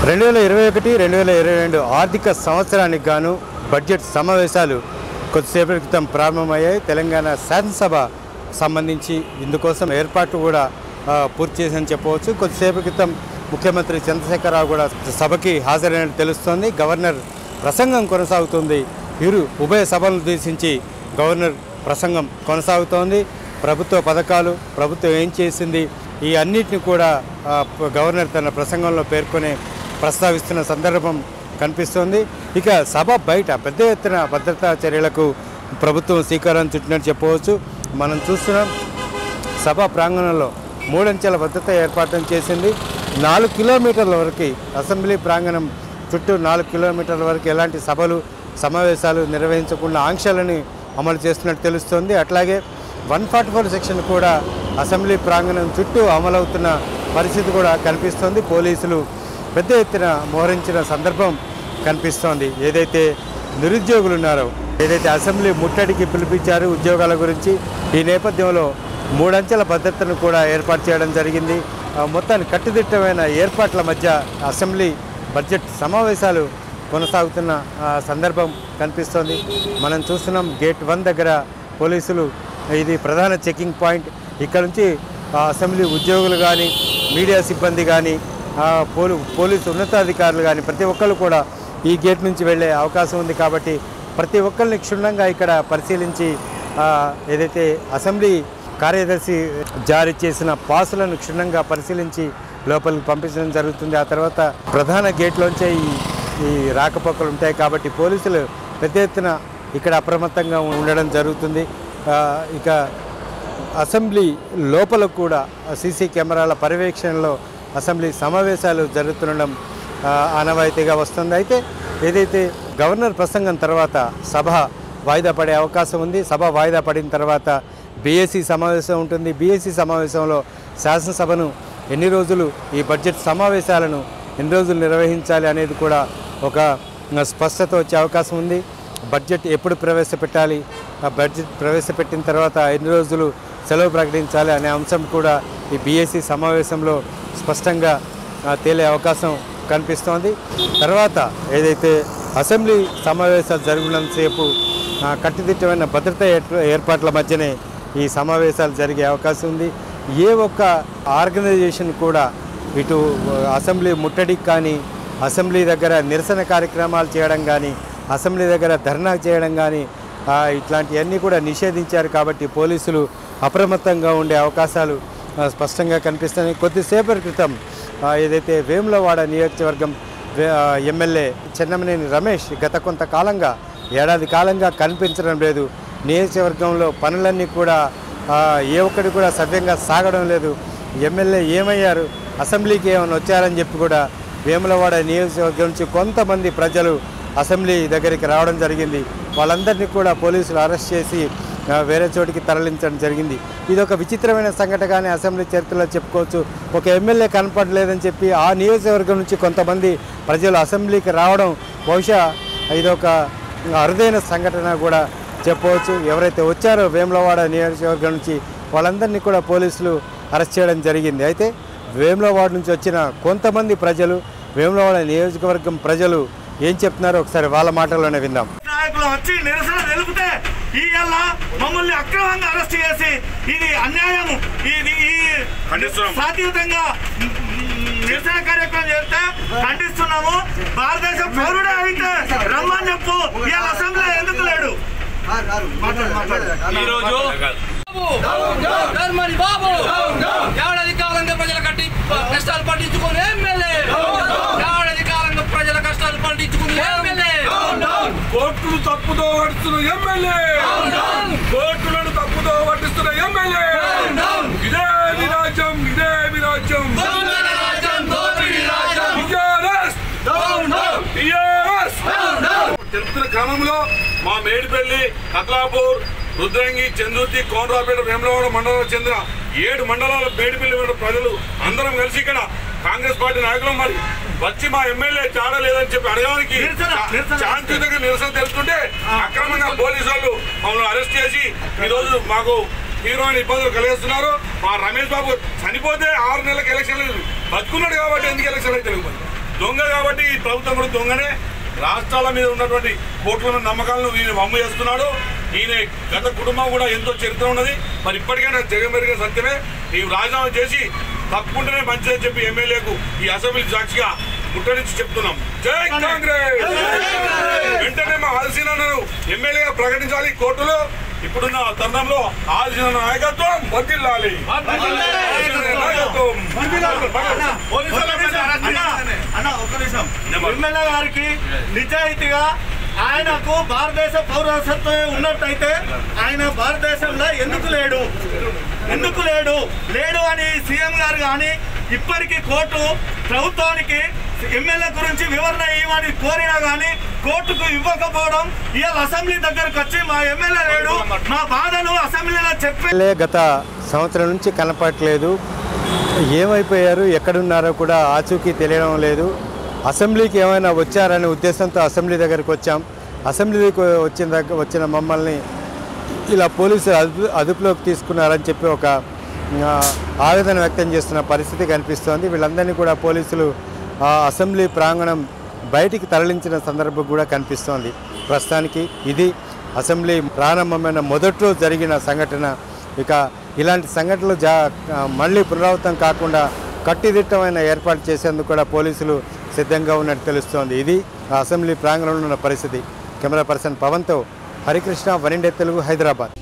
రెండు వేల ఇరవై ఒకటి రెండు వేల ఇరవై రెండు ఆర్థిక సంవత్సరానికి గాను బడ్జెట్ సమావేశాలు కొద్దిసేపటి క్రితం ప్రారంభమయ్యాయి తెలంగాణ శాసనసభ సంబంధించి ఇందుకోసం ఏర్పాట్లు కూడా ఆ, పూర్తి చేసని చెప్పవచ్చు కొద్దిసేపటి క్రితం ముఖ్యమంత్రి చంద్రశేఖరరావు కూడా సభకి హాజరైనట్టు తెలుస్తోంది గవర్నర్ ప్రసంగం కొనసాగుతుంది ఇరు ఉభయ సభలను ఉద్దేశించి గవర్నర్ ప్రసంగం కొనసాగుతోంది ప్రభుత్వ పథకాలు ప్రభుత్వం ఏం చేసింది ఈ అన్నిటిని కూడా ఆ, ప- గవర్నర్ తన ప్రసంగంలో పేర్కొనే ప్రస్తావిస్తున్న సందర్భం కనిపిస్తోంది ఇక సభ బయట పెద్ద ఎత్తున భద్రతా చర్యలకు ప్రభుత్వం శ్రీకారం చుట్టినట్టు చెప్పవచ్చు మనం చూస్తున్నాం సభ ప్రాంగణంలో మూడంచెల భద్రత ఏర్పాటు చేసింది నాలుగు కిలోమీటర్ల వరకు అసెంబ్లీ ప్రాంగణం చుట్టూ నాలుగు కిలోమీటర్ల వరకు ఎలాంటి సభలు సమావేశాలు నిర్వహించకుండా ఆంక్షలని అమలు చేస్తున్నట్టు తెలుస్తోంది అట్లాగే వన్ ఫార్టీ ఫోర్ సెక్షన్ కూడా అసెంబ్లీ ప్రాంగణం చుట్టూ అమలవుతున్న పరిస్థితి కూడా కనిపిస్తోంది పోలీసులు పెద్ద ఎత్తున మోహరించిన సందర్భం కనిపిస్తోంది ఏదైతే నిరుద్యోగులు ఉన్నారో ఏదైతే అసెంబ్లీ ముట్టడికి పిలిపించారు ఉద్యోగాల గురించి ఈ నేపథ్యంలో మూడంచెల భద్రతను కూడా ఏర్పాటు చేయడం జరిగింది ఆ, మొత్తాన్ని కట్టుదిట్టమైన ఏర్పాట్ల మధ్య అసెంబ్లీ బడ్జెట్ సమావేశాలు కొనసాగుతున్న ఆ, సందర్భం కనిపిస్తోంది మనం చూస్తున్నాం గేట్ వన్ దగ్గర పోలీసులు ఇది ప్రధాన చెకింగ్ పాయింట్ ఇక్కడ నుంచి ఆ, అసెంబ్లీ ఉద్యోగులు కానీ మీడియా సిబ్బంది కానీ పోలీ పోలీసు ఉన్నతాధికారులు కానీ ప్రతి ఒక్కరు కూడా ఈ గేట్ నుంచి వెళ్ళే అవకాశం ఉంది కాబట్టి ప్రతి ఒక్కరిని క్షుణ్ణంగా ఇక్కడ పరిశీలించి ఆ, ఏదైతే అసెంబ్లీ కార్యదర్శి జారీ చేసిన పాసులను క్షుణ్ణంగా పరిశీలించి లోపలికి పంపించడం జరుగుతుంది ఆ తర్వాత ప్రధాన గేట్లోంచే ఈ ఈ రాకపోకలు ఉంటాయి కాబట్టి పోలీసులు పెద్ద ఎత్తున ఇక్కడ అప్రమత్తంగా ఉండడం జరుగుతుంది ఆ, ఇక అసెంబ్లీ లోపల కూడా సీసీ కెమెరాల పర్యవేక్షణలో అసెంబ్లీ సమావేశాలు జరుగుతుండడం ఆ, ఆనవాయితీగా వస్తుంది అయితే ఏదైతే గవర్నర్ ప్రసంగం తర్వాత సభ వాయిదా పడే అవకాశం ఉంది సభ వాయిదా పడిన తర్వాత బీఎస్సీ సమావేశం ఉంటుంది బీఎస్సీ సమావేశంలో శాసనసభను ఎన్ని రోజులు ఈ బడ్జెట్ సమావేశాలను ఎన్ని రోజులు నిర్వహించాలి అనేది కూడా ఒక స్పష్టత వచ్చే అవకాశం ఉంది బడ్జెట్ ఎప్పుడు ప్రవేశపెట్టాలి ఆ బడ్జెట్ ప్రవేశపెట్టిన తర్వాత ఎన్ని రోజులు సెలవు ప్రకటించాలి అనే అంశం కూడా ఈ బీఎస్సీ సమావేశంలో స్పష్టంగా ఆ, తేలే అవకాశం కనిపిస్తోంది తర్వాత ఏదైతే అసెంబ్లీ సమావేశాలు జరుగుతున్నంతసేపు ఆ, కట్టుదిట్టమైన భద్రతా ఏర్ప- ఏర్పాట్ల మధ్యనే ఈ సమావేశాలు జరిగే అవకాశం ఉంది ఏ ఒక్క ఆర్గనైజేషన్ కూడా ఇటు అసెంబ్లీ ముట్టడికి కానీ అసెంబ్లీ దగ్గర నిరసన కార్యక్రమాలు చేయడం కానీ అసెంబ్లీ దగ్గర ధర్నా చేయడం కానీ ఆ, ఇట్లాంటివన్నీ కూడా నిషేధించారు కాబట్టి పోలీసులు అప్రమత్తంగా ఉండే అవకాశాలు ఆ, స్పష్టంగా కనిపిస్తున్నాయి కొద్దిసేపటి క్రితం ఆ, ఏదైతే వేములవాడ నియోజకవర్గం వే- ఆ, ఎమ్మెల్యే చెన్నమనేని రమేష్ గత కొంతకాలంగా ఏడాది కాలంగా కనిపించడం లేదు నియోజకవర్గంలో పనులన్నీ కూడా ఆ, ఏ ఒక్కటి కూడా సవ్యంగా సాగడం లేదు ఎమ్మెల్యే ఏమయ్యారు అసెంబ్లీకి ఏమైనా వచ్చారని చెప్పి కూడా వేములవాడ నియోజకవర్గం నుంచి కొంతమంది ప్రజలు అసెంబ్లీ దగ్గరికి రావడం జరిగింది వాళ్ళందరినీ కూడా పోలీసులు అరెస్ట్ చేసి ఆ, వేరే చోటికి తరలించడం జరిగింది ఇది ఒక విచిత్రమైన సంఘటనగానే అసెంబ్లీ చరిత్రలో చెప్పుకోవచ్చు ఒక ఎమ్మెల్యే కనపడలేదని చెప్పి ఆ నియోజకవర్గం నుంచి కొంతమంది ప్రజలు అసెంబ్లీకి రావడం బహుశా ఇదొక అరుదైన సంఘటన కూడా చెప్పవచ్చు ఎవరైతే వచ్చారో వేములవాడ నియోజకవర్గం నుంచి వాళ్ళందరినీ కూడా పోలీసులు అరెస్ట్ చేయడం జరిగింది అయితే వేములవాడ నుంచి వచ్చిన కొంతమంది ప్రజలు వేములవాడ నియోజకవర్గం ప్రజలు ఏం చెప్తున్నారో ఒకసారి వాళ్ళ మాటల్లోనే విందాం నాయకులు వచ్చి నిరసన తెలిపితే ఇవాళ మమ్మల్ని అక్రమంగా అరెస్ట్ చేసి ఇది అన్యాయం ఇది ఈ శాంతియుతంగా నిరసన కార్యక్రమం చేస్తే ఖండిస్తున్నాము భారతదేశ పౌరుడే అయితే రమ్మని చెప్పు ఇవాళ అసెంబ్లీ ఎందుకు లేడు మాట్లాడు మాట్లాడు ఈరోజు ధర్మని బాబు ఏడాది కాలంగా ప్రజల కట్టి కష్టాలు పండించుకుని ఎమ్మెల్యే ఏడాది కాలంగా ప్రజల కష్టాలు పండించుకుని ఎమ్మెల్యే కోర్టులు తప్పుదో పడుతున్న ఎమ్మెల్యే కోర్టులను తప్పుదో పట్టిస్తున్న ఎమ్మెల్యే ఇదే మీ రాజ్యం ఇదే మీ రాజ్యం దొంగల రాజ్యం, దోపిడీ రాజ్యం. TRS! TRS! తెలుపుతున్న క్రమంలో మా మేడిపల్లి కత్లాపూర్ రుద్రంగి చందుర్తి కోనరాపేట వేములవాడ మండలాలకు చెందిన ఏడు మండలాల మేడిపల్లి ఉన్న ప్రజలు అందరం కలిసి ఇక్కడ కాంగ్రెస్ పార్టీ నాయకులు మరి వచ్చి మా ఎమ్మెల్యే తేడా లేదని చెప్పి అడగడానికి నిరసన, నిరసన. శాంతియుతంగా నిరసన తెలుస్తుంటే అక్రమంగా పోలీసు వాళ్ళు మమ్మల్ని అరెస్ట్ చేసి ఈ రోజు మాకు తీవ్రమైన ఇబ్బందులు కలిగిస్తున్నారు మా రమేష్ బాబు చనిపోతే ఆరు నెలలకు ఎలక్షన్లు బతుకున్నాడు కాబట్టి ఎందుకు ఎలక్షన్ అయితే తెలియదు దొంగ కాబట్టి ఈ ప్రభుత్వం కూడా దొంగనే రాష్ట్రాల మీద ఉన్నటువంటి కోట్ల మంది నమ్మకాలను ఈయన వమ్ము చేస్తున్నాడు ఈయన గత కుటుంబం కూడా ఎంతో చరిత్ర ఉన్నది మరి ఇప్పటికైనా జగమెరిగిన సత్యమే ఈ రాజీనామా చేసి తప్పుకుంటేనే మంచిదని చెప్పి ఎమ్మెల్యేకు ఈ అసెంబ్లీ సాక్షిగా ముట్టడించి చెప్తున్నాం జై కాంగ్రెస్ వెంటనే మా ఆల్సీనను ఎమ్మెల్యేగా ప్రకటించాలి కోర్టులో ఇప్పుడున్న తరుణంలో ఆల్సీన నాయకత్వం వర్దిల్లాలి ఆల్సీన నాయకత్వం అన్న, అన్న ఒక్క నిమిషం ఎమ్మెల్యే గారికి నిజాయితీగా ఆయనకు భారతదేశ పౌరసత్వం ఉన్నట్టయితే ఆయన భారతదేశంలో ఎందుకు లేడు ఎందుకు లేడు లేడు అని సీఎం గారు కానీ ఇప్పటికీ కోర్టు ప్రభుత్వానికి ఎమ్మెల్యే గురించి వివరణ ఇవ్వని కోరినా కానీ కోర్టుకు ఇవ్వకపోవడం ఇవాళ అసెంబ్లీ దగ్గరకు వచ్చి మా ఎమ్మెల్యే లేడు మా బాధను అసెంబ్లీలో చెప్పి ఎమ్మెల్యే గత సంవత్సరం నుంచి కనపడట్లేదు ఏమైపోయారు ఎక్కడున్నారో కూడా ఆచూకీ తెలియడం లేదు అసెంబ్లీకి ఏమైనా వచ్చారనే ఉద్దేశంతో అసెంబ్లీ దగ్గరికి వచ్చాం అసెంబ్లీకి వచ్చిన దగ్గర వచ్చిన మమ్మల్ని ఇలా పోలీసులు అదుపు అదుపులోకి తీసుకున్నారని చెప్పి ఒక ఆ, ఆవేదన వ్యక్తం చేస్తున్న పరిస్థితి కనిపిస్తోంది వీళ్ళందరినీ కూడా పోలీసులు ఆ అసెంబ్లీ ప్రాంగణం బయటికి తరలించిన సందర్భం కూడా కనిపిస్తోంది ప్రస్తుతానికి ఇది అసెంబ్లీ ప్రారంభమైన మొదట్లో జరిగిన సంఘటన ఇక ఇలాంటి సంఘటనలు జా ఆ, మళ్ళీ పునరావృతం కాకుండా కట్టుదిట్టమైన ఏర్పాటు చేసేందుకు కూడా పోలీసులు సిద్ధంగా ఉన్నట్టు తెలుస్తోంది ఇది ఆ అసెంబ్లీ ప్రాంగణంలో ఉన్న పరిస్థితి కెమెరా పర్సన్ పవన్తో హరికృష్ణ వన్ ఇండియా తెలుగు హైదరాబాద్